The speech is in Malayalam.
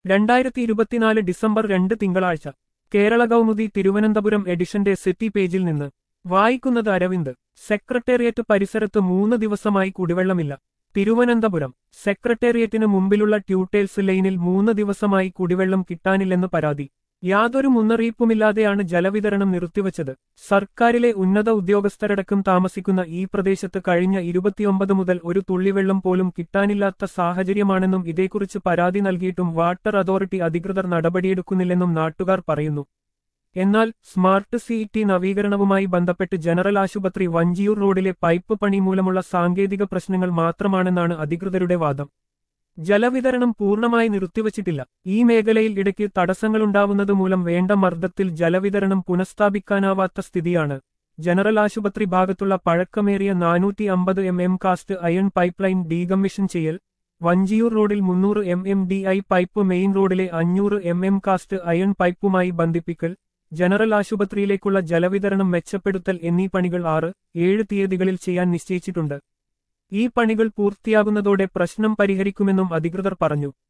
രണ്ടായിരത്തി ഇരുപത്തിനാല് ഡിസംബർ രണ്ട് തിങ്കളാഴ്ച കേരള കൗമുദി തിരുവനന്തപുരം എഡിഷന്റെ സിറ്റി പേജിൽ നിന്ന് വായിക്കുന്നത് അരവിന്ദ് സെക്രട്ടേറിയറ്റ് പരിസരത്ത് മൂന്ന് ദിവസമായി കുടിവെള്ളമില്ല തിരുവനന്തപുരം സെക്രട്ടേറിയറ്റിന് മുമ്പിലുള്ള ട്യൂട്ടേൽസ് ലൈനിൽ മൂന്ന് ദിവസമായി കുടിവെള്ളം കിട്ടാനില്ലെന്ന് പരാതി യാതൊരു മുന്നറിയിപ്പുമില്ലാതെയാണ് ജലവിതരണം നിർത്തിവച്ചത് സർക്കാരിലെ ഉന്നത ഉദ്യോഗസ്ഥരടക്കം താമസിക്കുന്ന ഈ പ്രദേശത്ത് കഴിഞ്ഞ ഇരുപത്തിയൊമ്പത് മുതൽ ഒരു തുള്ളിവെള്ളം പോലും കിട്ടാനില്ലാത്ത സാഹചര്യമാണെന്നും ഇതേക്കുറിച്ച് പരാതി നൽകിയിട്ടും വാട്ടർ അതോറിറ്റി അധികൃതർ നടപടിയെടുക്കുന്നില്ലെന്നും നാട്ടുകാർ പറയുന്നു എന്നാൽ സ്മാർട്ട് സിഇടി നവീകരണവുമായി ബന്ധപ്പെട്ട് ജനറൽ ആശുപത്രി വഞ്ചിയൂർ റോഡിലെ പൈപ്പ് പണി മൂലമുള്ള സാങ്കേതിക പ്രശ്നങ്ങൾ മാത്രമാണെന്നാണ് അധികൃതരുടെ വാദം ജലവിതരണം പൂർണ്ണമായി നിർത്തിവച്ചിട്ടില്ല ഈ മേഖലയിൽ ഇടയ്ക്ക് തടസ്സങ്ങളുണ്ടാവുന്നത് മൂലം വേണ്ട മർദ്ദത്തിൽ ജലവിതരണം പുനഃസ്ഥാപിക്കാനാവാത്ത സ്ഥിതിയാണ് ജനറൽ ആശുപത്രി ഭാഗത്തുള്ള പഴക്കമേറിയ നാനൂറ്റി അമ്പത് M M cast iron pipeline decommission ചെയ്യൽ വഞ്ചിയൂർ റോഡിൽ മുന്നൂറ് M M D I pipe main റോഡിലെ അഞ്ഞൂറ് എം എം കാസ്റ്റ് അയൺ പൈപ്പുമായി ബന്ധിപ്പിക്കൽ ജനറൽ ആശുപത്രിയിലേക്കുള്ള ജലവിതരണം മെച്ചപ്പെടുത്തൽ എന്നീ പണികൾ ആറ് ഏഴ് തീയതികളിൽ ചെയ്യാൻ നിശ്ചയിച്ചിട്ടുണ്ട് ഈ പണികൾ പൂർത്തിയാകുന്നതോടെ പ്രശ്നം പരിഹരിക്കുമെന്നും അധികൃതർ പറഞ്ഞു